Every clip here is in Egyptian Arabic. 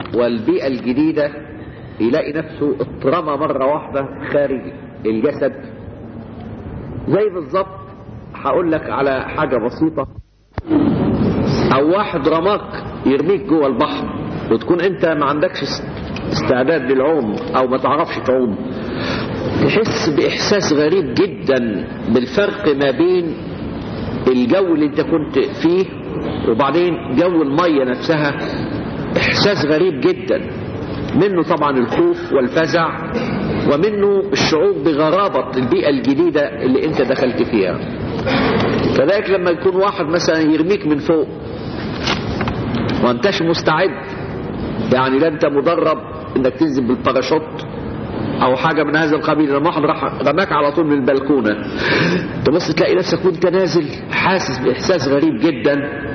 والبيئة الجديدة يلاقي نفسه اترمى مرة واحدة خارج الجسد زي بالظبط هقول لك على حاجة بسيطة او واحد رماك يرميك جوه البحر وتكون انت ما عندكش استعداد للعوم او ما تعرفش تعوم تحس باحساس غريب جدا بالفرق ما بين الجو اللي انت كنت فيه وبعدين جو المية نفسها احساس غريب جدا منه طبعا الخوف والفزع ومنه الشعور بغرابة البيئة الجديدة اللي انت دخلت فيها كذلك لما يكون واحد مثلا يرميك من فوق وانتش مستعد يعني لا انت مدرب انك تنزل بالباراشوت او حاجة من هذا القبيل لما واحد راح رماك على طول من البلكونة تبص تلاقي نفسك وانت نازل حاسس باحساس غريب جدا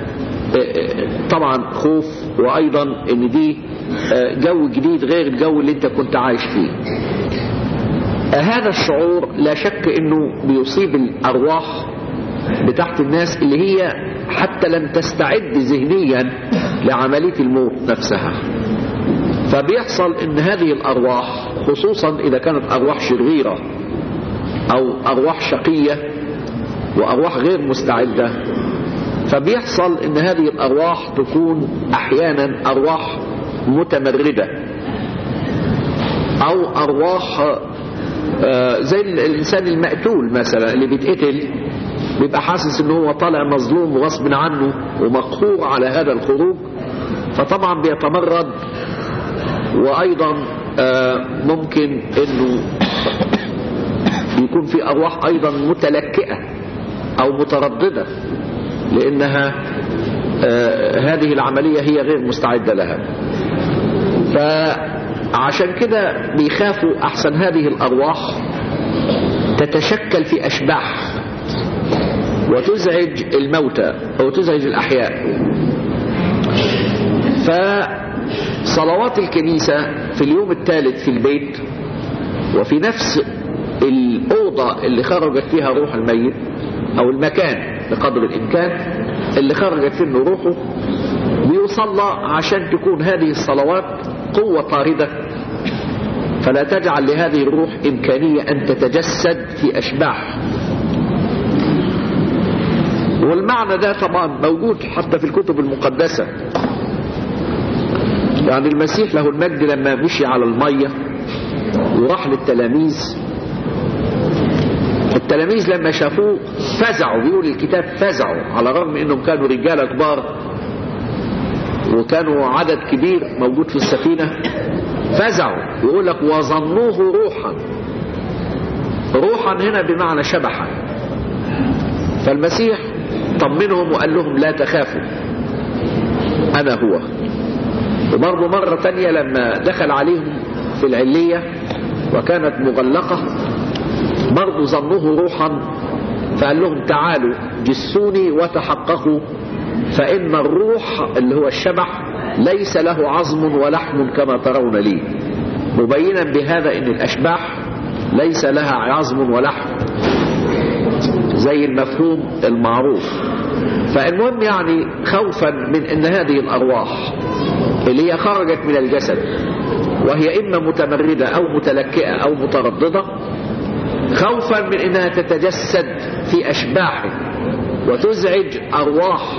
طبعا خوف وايضا ان دي جو جديد غير الجو اللي انت كنت عايش فيه هذا الشعور لا شك انه بيصيب الارواح بتاعت الناس اللي هي حتى لم تستعد ذهنيا لعملية الموت نفسها فبيحصل ان هذه الارواح خصوصا اذا كانت ارواح شريرة او ارواح شقية وارواح غير مستعدة فبيحصل ان هذه الارواح تكون احيانا ارواح متمردة او ارواح زي الانسان المقتول مثلا اللي بيتقتل بيبقى حاسس ان هو طالع مظلوم غصب عنه ومقهور على هذا الخروج فطبعا بيتمرد وايضا ممكن انه يكون في ارواح ايضا متلكئة او مترددة لانها هذه العملية هي غير مستعدة لها فعشان كده بيخافوا احسن هذه الارواح تتشكل في اشباح وتزعج الموتى او تزعج الاحياء فصلوات الكنيسة في اليوم الثالث في البيت وفي نفس الأوضة اللي خرجت فيها روح الميت أو المكان بقدر الإمكان اللي خرجت منه روحه بيصلى عشان تكون هذه الصلوات قوة طاردة فلا تجعل لهذه الروح إمكانية أن تتجسد في أشباح والمعنى ده طبعا موجود حتى في الكتب المقدسة يعني المسيح له المجد لما مشي على المية وراح للتلاميذ التلاميذ لما شافوه فزعوا بيقول الكتاب فزعوا على الرغم انهم كانوا رجالة كبار وكانوا عدد كبير موجود في السفينة فزعوا يقول لك وظنوه روحا روحا هنا بمعنى شبحا فالمسيح طمنهم وقال لهم لا تخافوا أنا هو وبرضه مرة تانية لما دخل عليهم في العلية وكانت مغلقة برضه ظنوه روحا فقال لهم تعالوا جسوني وتحققوا فإن الروح اللي هو الشبح ليس له عظم ولحم كما ترون لي مبينا بهذا ان الاشباح ليس لها عظم ولحم زي المفهوم المعروف فالمهم يعني خوفا من ان هذه الارواح اللي هي خرجت من الجسد وهي اما متمردة او متلكئة او مترددة خوفا من انها تتجسد في اشباح وتزعج ارواح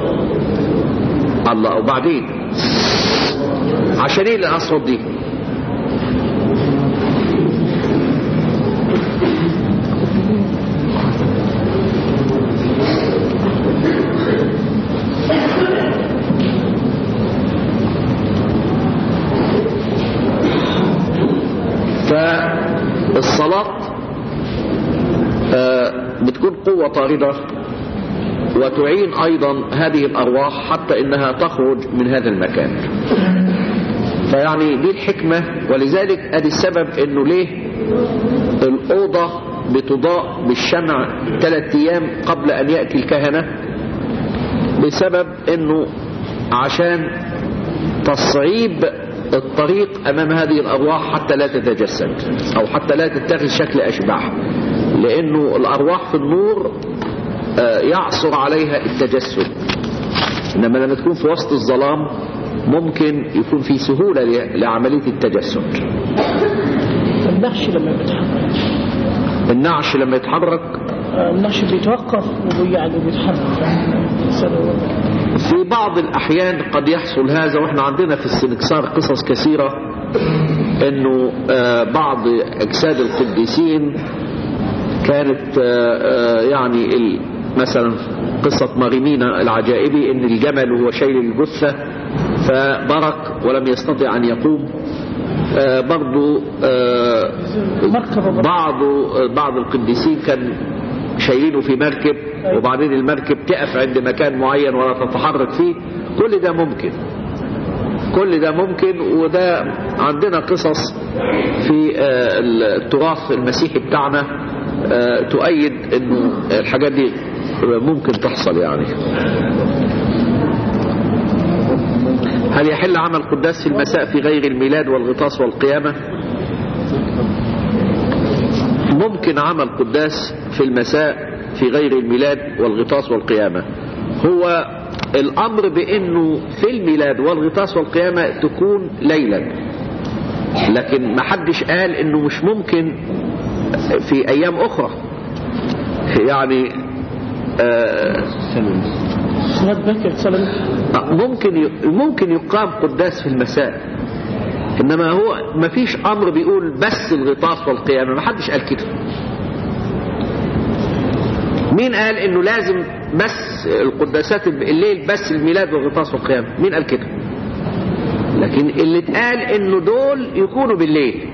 الله وبعدين عشان ايه الاصوات دي فالصلاة بتكون قوة طاردة وتعين أيضا هذه الأرواح حتى إنها تخرج من هذا المكان فيعني دي الحكمة ولذلك ادي السبب إنه ليه الأوضة بتضاء بالشمع ثلاث أيام قبل أن يأتي الكهنة بسبب إنه عشان تصعيب الطريق أمام هذه الأرواح حتى لا تتجسد أو حتى لا تتخذ شكل أشباح لأنه الأرواح في النور يعصر عليها التجسد إنما لما تكون في وسط الظلام ممكن يكون في سهولة ل- لعملية التجسد النعش لما بيتحرك النعش لما يتحرك آه، النعش بيتوقف وبيقعد وبيتحرك الإنسان هو- في بعض الأحيان قد يحصل هذا وإحنا عندنا في السنكسار قصص كثيرة إنه آه، بعض أجساد القديسين كانت آه، آه، يعني ال- مثلا قصة ماريمينا العجائبي إن الجمل وهو شايل الجثة فبرك ولم يستطع أن يقوم آه، برضو آه، مركبة برضه. بعض بعض القديسين كان شايلينه في مركب وبعدين المركب تقف عند مكان معين ولا تتحرك فيه كل ده ممكن كل ده ممكن وده عندنا قصص في آه، التراث المسيحي بتاعنا آه، تؤيد انه الحاجات دي ممكن تحصل يعني هل يحل عمل قداس في المساء في غير الميلاد والغطاس والقيامة ممكن عمل قداس في المساء في غير الميلاد والغطاس والقيامة هو الأمر بأنه في الميلاد والغطاس والقيامة تكون ليلا لكن ما حدش قال أنه مش ممكن في أيام أخرى يعني آه صلاة بكر صلاة ممكن ي- ممكن يقام قداس في المساء انما هو ما فيش امر بيقول بس الغطاس والقيامه ما حدش قال كده مين قال انه لازم بس القداسات الليل بس الميلاد والغطاس والقيامه مين قال كده لكن اللي اتقال انه دول يكونوا بالليل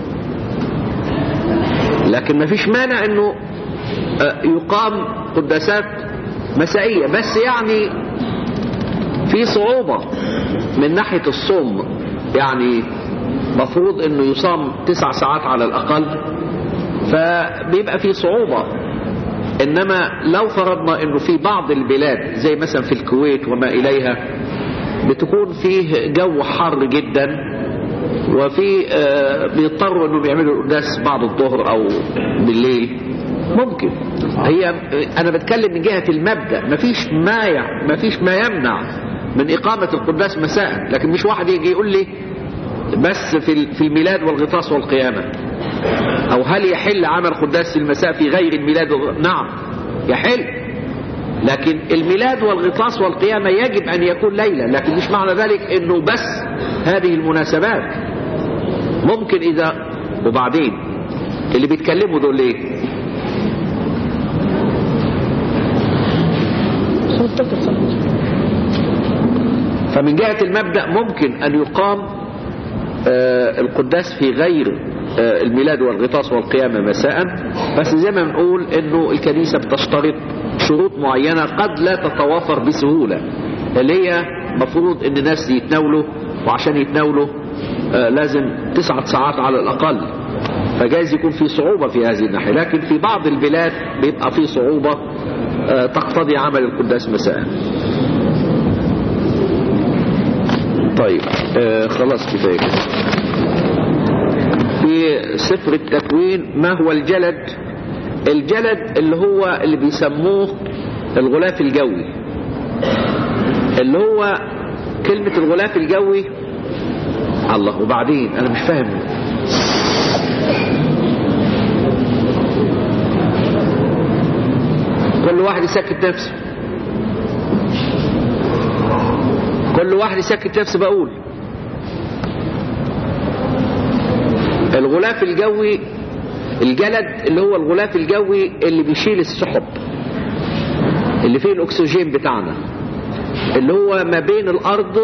لكن ما فيش مانع انه آه، يقام قداسات مسائيه بس يعني في صعوبة من ناحية الصوم يعني مفروض انه يصام تسع ساعات على الاقل فبيبقى في صعوبة انما لو فرضنا انه في بعض البلاد زي مثلا في الكويت وما اليها بتكون فيه جو حر جدا وفي آه، بيضطروا انهم يعملوا القداس بعد الظهر او بالليل ممكن هي انا بتكلم من جهة المبدأ مفيش ما ي- مفيش ما يمنع من اقامة القداس مساء لكن مش واحد يجي يقول لي بس في ال- في الميلاد والغطاس والقيامة او هل يحل عمل قداس في المساء في غير الميلاد والغ... نعم يحل لكن الميلاد والغطاس والقيامة يجب أن يكون ليلة لكن مش معنى ذلك أنه بس هذه المناسبات ممكن إذا وبعدين اللي بيتكلموا دول ليه صلاة بكر صلاة فمن جهة المبدأ ممكن أن يقام آه، القداس في غير آه، الميلاد والغطاس والقيامة مساء بس زي ما بنقول انه الكنيسة بتشترط شروط معينة قد لا تتوافر بسهولة اللي هي مفروض ان الناس يتناولوا وعشان يتناولوا آه، لازم تسعة ساعات على الأقل فجايز يكون في صعوبة في هذه الناحية لكن في بعض البلاد بيبقى في صعوبة آه، تقتضي عمل القداس مساء طيب آه خلاص كفايه كده في سفر التكوين ما هو الجلد الجلد اللي هو اللي بيسموه الغلاف الجوي اللي هو كلمة الغلاف الجوي الله وبعدين انا مش فاهم كل واحد يسكت نفسه كل واحد يسكت نفسه بقول الغلاف الجوي الجلد اللي هو الغلاف الجوي اللي بيشيل السحب اللي فيه الاكسجين بتاعنا اللي هو ما بين الارض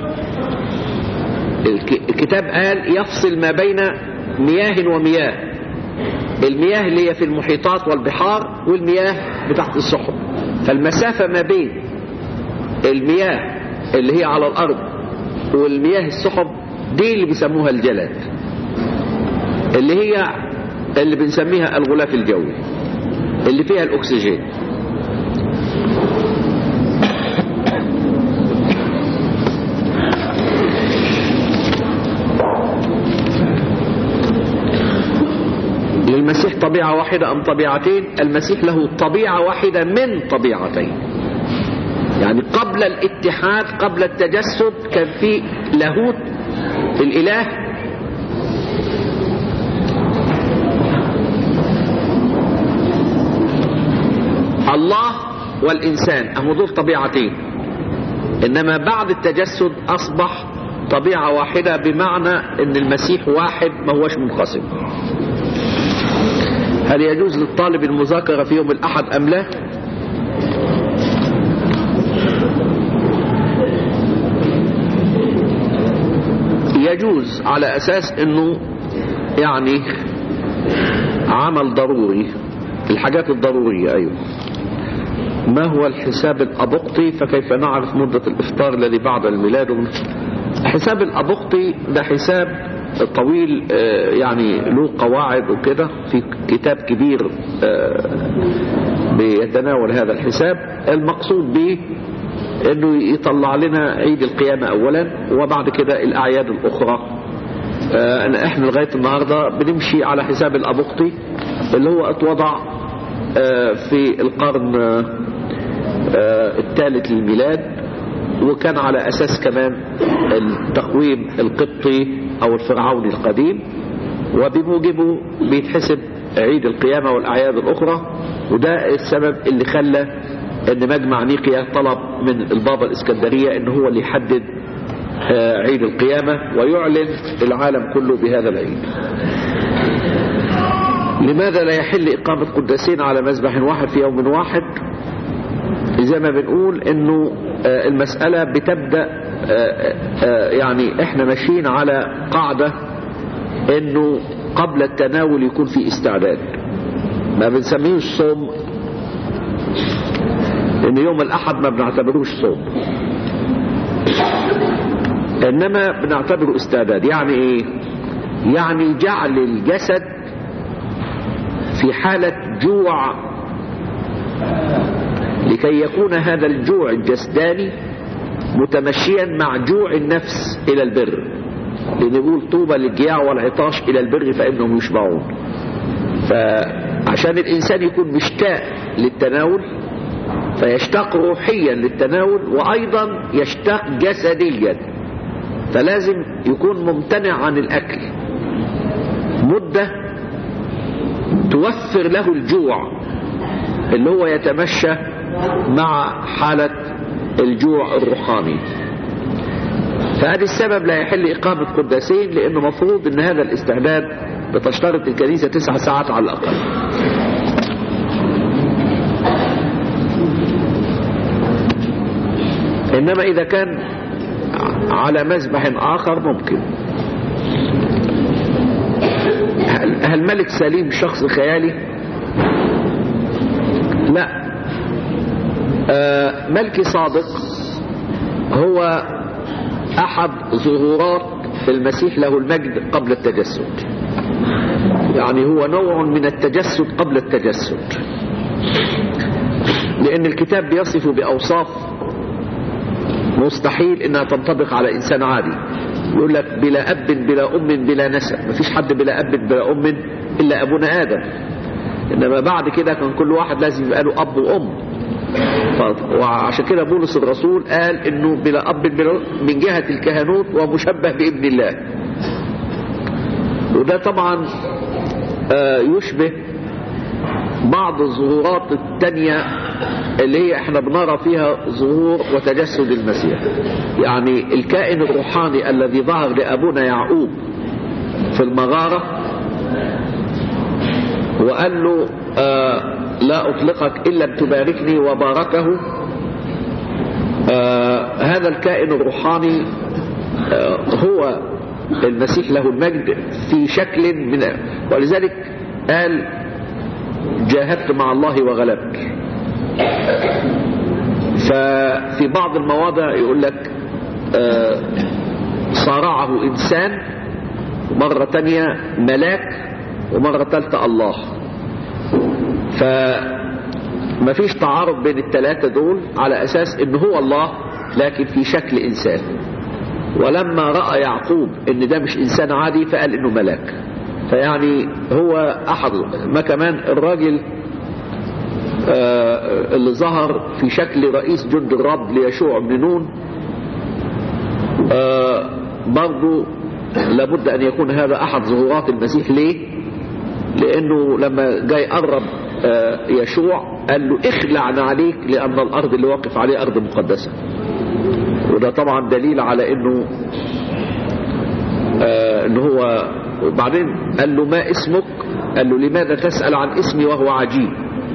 الك- الكتاب قال يفصل ما بين مياه ومياه المياه اللي هي في المحيطات والبحار والمياه بتاعت السحب فالمسافة ما بين المياه اللي هي على الأرض والمياه السحب دي اللي بيسموها الجلد اللي هي اللي بنسميها الغلاف الجوي اللي فيها الأكسجين للمسيح طبيعة واحدة أم طبيعتين المسيح له طبيعة واحدة من طبيعتين يعني قبل الاتحاد قبل التجسد كان في لاهوت الاله الله والإنسان أهو دول طبيعتين إنما بعد التجسد أصبح طبيعة واحدة بمعنى أن المسيح واحد ما هوش منقسم هل يجوز للطالب المذاكرة في يوم الأحد أم لا يجوز على أساس أنه يعني عمل ضروري الحاجات الضرورية أيوه ما هو الحساب الأبقطي فكيف نعرف مدة الإفطار الذي بعد الميلاد حساب الأبقطي ده حساب طويل آه، يعني له قواعد وكده في كتاب كبير آه، بيتناول هذا الحساب المقصود به انه يطلع لنا عيد القيامة اولا وبعد كده الاعياد الاخرى آه، احنا لغاية النهاردة بنمشي على حساب الابقطي اللي هو اتوضع آه، في القرن آه، الثالث للميلاد وكان على اساس كمان التقويم القبطي او الفرعوني القديم وبموجبه بيتحسب عيد القيامة والاعياد الاخرى وده السبب اللي خلى ان مجمع نيقيا طلب من البابا الاسكندرية ان هو اللي يحدد آه، عيد القيامة ويعلن العالم كله بهذا العيد لماذا لا يحل إقامة قداسين على مذبح واحد في يوم واحد زي ما بنقول انه آه، المسألة بتبدأ آه، آه، يعني احنا ماشيين على قاعدة انه قبل التناول يكون في استعداد ما بنسميهش صوم ان يوم الاحد ما بنعتبروش صوم انما بنعتبره استعداد يعني ايه يعني جعل الجسد في حالة جوع لكي يكون هذا الجوع الجسداني متمشيا مع جوع النفس إلى البر لأن يقول طوبى للجياع والعطاش إلى البر فإنهم يشبعون فعشان الإنسان يكون مشتاق للتناول فيشتاق روحيا للتناول وأيضا يشتاق جسديا فلازم يكون ممتنع عن الأكل مدة توفر له الجوع اللي هو يتمشى مع حالة الجوع الروحاني فهذا السبب لا يحل إقامة قداسين لأنه مفروض أن هذا الاستعداد بتشترط الكنيسة تسع ساعات على الأقل إنما إذا كان على مذبح آخر ممكن هل, هل ملك سليم شخص خيالي لا آه ملكي صادق هو أحد ظهورات المسيح له المجد قبل التجسد يعني هو نوع من التجسد قبل التجسد لأن الكتاب بيصف بأوصاف مستحيل انها تنطبق على انسان عادي يقول لك بلا اب بلا ام بلا نسب مفيش حد بلا اب بلا ام الا ابونا ادم انما بعد كده كان كل واحد لازم يبقى له اب وام ف- وعشان كده بولس الرسول قال انه بلا اب بلا من جهه الكهنوت ومشبه بابن الله وده طبعا آه، يشبه بعض الظهورات التانية اللي هي احنا بنرى فيها ظهور وتجسد المسيح يعني الكائن الروحاني الذي ظهر لأبونا يعقوب في المغارة وقال له آه لا أطلقك إلا بتباركني وباركه آه هذا الكائن الروحاني آه هو المسيح له المجد في شكل من ولذلك قال جاهدت مع الله وغلبت ففي بعض المواضع يقول لك آه، صارعه إنسان مرة تانية ملاك ومرة تالتة الله فما فيش تعارض بين الثلاثة دول على أساس إن هو الله لكن في شكل إنسان ولما رأى يعقوب إن ده مش إنسان عادي فقال إنه ملاك فيعني هو أحد ما كمان الراجل آه، اللي ظهر في شكل رئيس جند الرب ليشوع بن نون آه، برضو لابد أن يكون هذا أحد ظهورات المسيح ليه لأنه لما جاي قرب آه، يشوع قال له اخلع عليك لأن الأرض اللي واقف عليها أرض مقدسة وده طبعا دليل على أنه آه، ان هو وبعدين قال له ما اسمك قال له لماذا تسأل عن اسمي وهو عجيب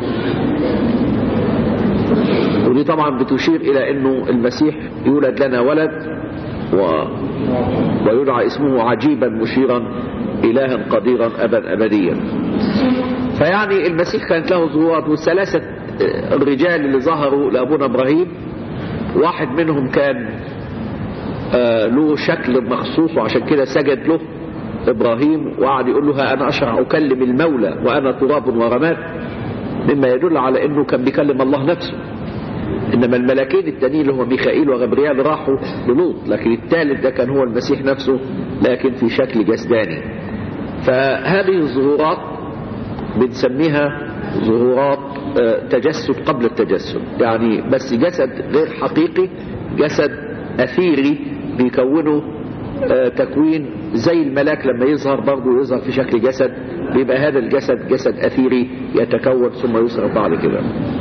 ودي طبعا بتشير الى انه المسيح يولد لنا ولد و... ويدعى اسمه عجيبا مشيرا الها قديرا ابا ابديا فيعني المسيح كانت له ظهورات والثلاثه آه، الرجال اللي ظهروا لابونا ابراهيم واحد منهم كان آه، له شكل مخصوص وعشان كده سجد له ابراهيم وقعد يقول له ها انا اشرع اكلم المولى وانا تراب ورماد مما يدل على انه كان بيكلم الله نفسه انما الملاكين التانيين اللي هو ميخائيل وغبريال راحوا للوط لكن الثالث ده كان هو المسيح نفسه لكن في شكل جسداني فهذه الظهورات بنسميها ظهورات آه، تجسد قبل التجسد يعني بس جسد غير حقيقي جسد أثيري بيكونه آه، تكوين زي الملاك لما يظهر برضه يظهر في شكل جسد بيبقى هذا الجسد جسد أثيري يتكون ثم يصرف بعد كده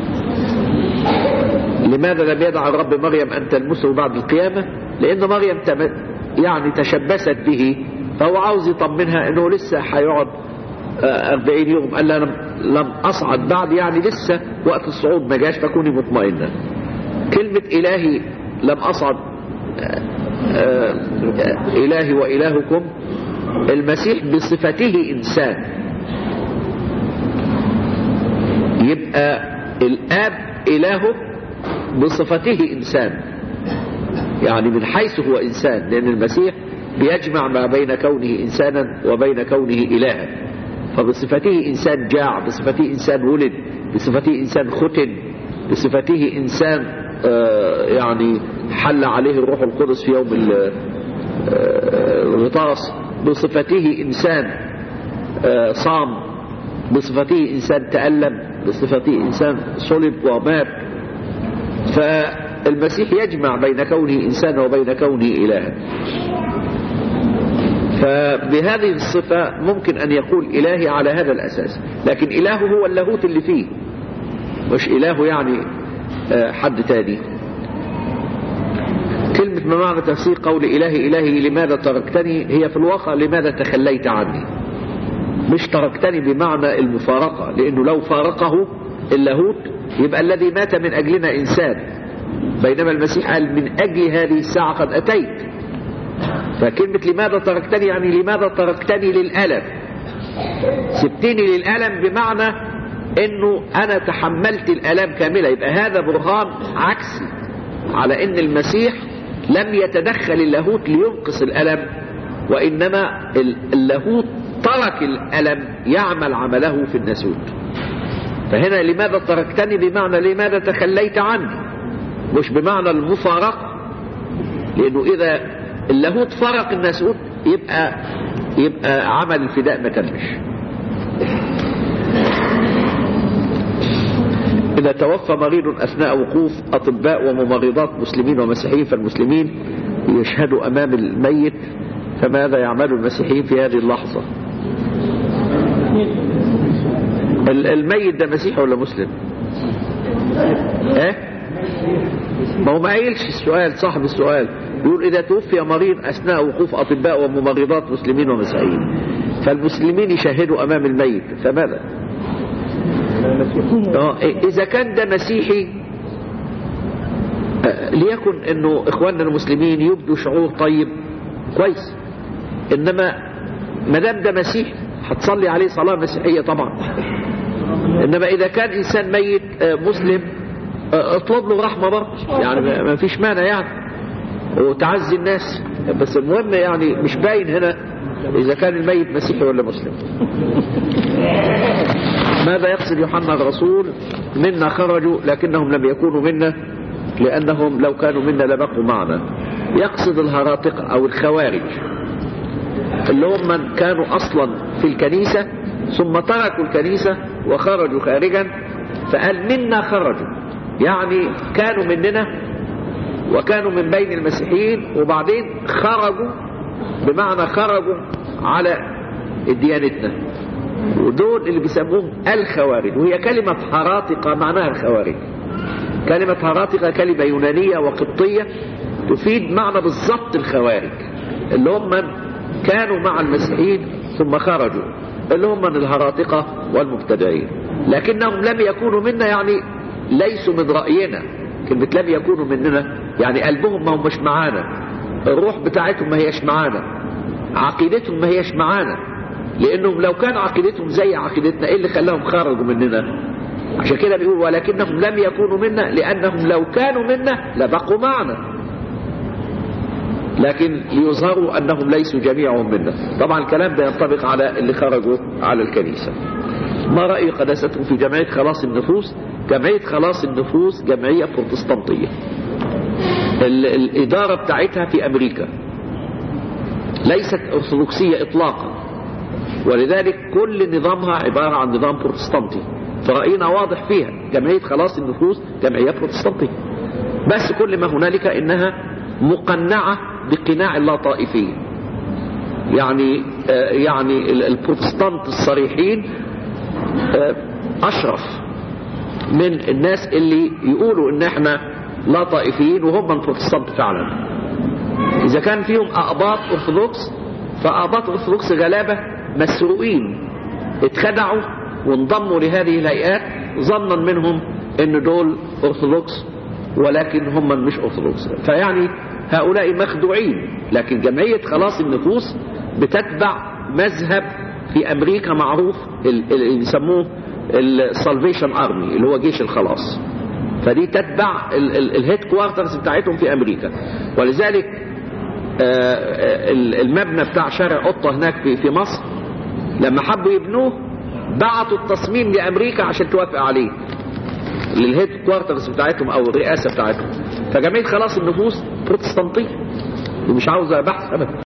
لماذا لم يدع الرب مريم أن تلمسه بعد القيامة لأن مريم تم- يعني تشبثت به فهو عاوز يطمنها أنه لسه هيقعد آه، 40 يوم قال لها لم, لم أصعد بعد يعني لسه وقت الصعود ما جاش فكوني مطمئنة كلمة إلهي لم أصعد آه، آه، إلهي وإلهكم المسيح بصفته إنسان يبقى الآب إلهه بصفته إنسان يعني من حيث هو إنسان لأن المسيح بيجمع ما بين كونه إنسانا وبين كونه إلها فبصفته إنسان جاع بصفته إنسان ولد بصفته إنسان ختن بصفته إنسان آه، يعني حل عليه الروح القدس في يوم ال- آه، الغطاس بصفته إنسان آه، صام بصفته إنسان تألم بصفته إنسان صلب ومات فالمسيح يجمع بين كونه إنسانا وبين كونه إلها فبهذه الصفة ممكن أن يقول إلهي على هذا الأساس لكن إله هو اللاهوت اللي فيه مش إله يعني آه، حد تاني كلمة ما معنى تفسير قول إلهي إلهي لماذا تركتني هي في الواقع لماذا تخليت عني مش تركتني بمعنى المفارقة لأنه لو فارقه اللاهوت يبقى الذي مات من أجلنا إنسان بينما المسيح قال من أجل هذه الساعة قد أتيت فكلمة لماذا تركتني يعني لماذا تركتني للألم سبتني للألم بمعنى انه انا تحملت الالام كاملة يبقى هذا برهان عكسي على ان المسيح لم يتدخل اللاهوت لينقص الالم وانما ال- اللاهوت ترك الالم يعمل عمله في الناسوت فهنا لماذا تركتني بمعنى لماذا تخليت عني مش بمعنى المفارقة لانه اذا اللاهوت فرق الناسوت يبقى يبقى عمل الفداء ما تمش إذا توفى مريض أثناء وقوف أطباء وممرضات مسلمين ومسيحيين فالمسلمين يشهدوا أمام الميت فماذا يعمل المسيحيين في هذه اللحظة ال- الميت ده مسيحي ولا مسلم ايه ما هو ما قايلش السؤال صاحب السؤال يقول إذا توفي مريض أثناء وقوف أطباء وممرضات مسلمين ومسيحيين فالمسلمين يشهدوا أمام الميت فماذا اه اذا كان ده مسيحي آه، ليكن انه اخواننا المسلمين يبدوا شعور طيب كويس انما ما دام ده مسيحي هتصلي عليه صلاه مسيحيه طبعا انما اذا كان انسان ميت آه، مسلم آه، اطلب له رحمه برضه يعني ما- ما فيش مانع يعني وتعزي الناس بس المهم يعني مش باين هنا اذا كان الميت مسيحي ولا مسلم ماذا يقصد يوحنا الرسول منا خرجوا لكنهم لم يكونوا منا لأنهم لو كانوا منا لبقوا معنا يقصد الهراطقة أو الخوارج اللي هم من كانوا أصلا في الكنيسة ثم تركوا الكنيسة وخرجوا خارجا فقال منا خرجوا يعني كانوا مننا وكانوا من بين المسيحيين وبعدين خرجوا بمعنى خرجوا على ديانتنا ودول اللي بيسموهم الخوارج وهي كلمة هراطقة معناها الخوارج كلمة هراطقة كلمة يونانية وقبطية تفيد معنى بالضبط الخوارج اللي هم كانوا مع المسيحيين ثم خرجوا اللي هم من الهراطقة والمبتدعين لكنهم لم يكونوا منا يعني ليسوا من رأينا كلمة لم يكونوا مننا يعني قلبهم ما هم مش معانا الروح بتاعتهم ما هيش معانا عقيدتهم ما هيش معانا لانهم لو كان عقيدتهم زي عقيدتنا ايه اللي خلاهم خرجوا مننا عشان كده بيقول ولكنهم لم يكونوا منا لانهم لو كانوا منا لبقوا معنا لكن ليظهروا انهم ليسوا جميعهم منا طبعا الكلام ده ينطبق على اللي خرجوا على الكنيسة ما رأي قداسته في جمعية خلاص النفوس جمعية خلاص النفوس جمعية بروتستانتية ال- الإدارة بتاعتها في أمريكا ليست أرثوذكسية إطلاقا ولذلك كل نظامها عبارة عن نظام بروتستانتي فرأينا واضح فيها جمعية خلاص النفوس جمعية بروتستانتية بس كل ما هنالك إنها مقنعة بقناع اللا طائفية يعني آه يعني ال- البروتستانت الصريحين آه أشرف من الناس اللي يقولوا إن إحنا لا طائفيين وهم البروتستانت فعلا إذا كان فيهم أقباط أرثوذكس فأقباط أرثوذكس غلابة مسروقين اتخدعوا وانضموا لهذه الهيئات ظنا منهم ان دول أرثوذكس ولكن هم مش أرثوذكس فيعني هؤلاء مخدوعين لكن جمعية خلاص النفوس بتتبع مذهب في أمريكا معروف ال- اللي يسموه السالفيشن ارمي اللي هو جيش الخلاص فدي تتبع الهيد كوارترز بتاعتهم في امريكا ولذلك آه، ال- المبنى بتاع شارع قطة هناك في في مصر لما حبوا يبنوه بعتوا التصميم لامريكا عشان توافق عليه للهيد كوارترز بتاعتهم او الرئاسه بتاعتهم فجمعيه خلاص النفوس بروتستانتيه ومش عاوزه بحث ابدا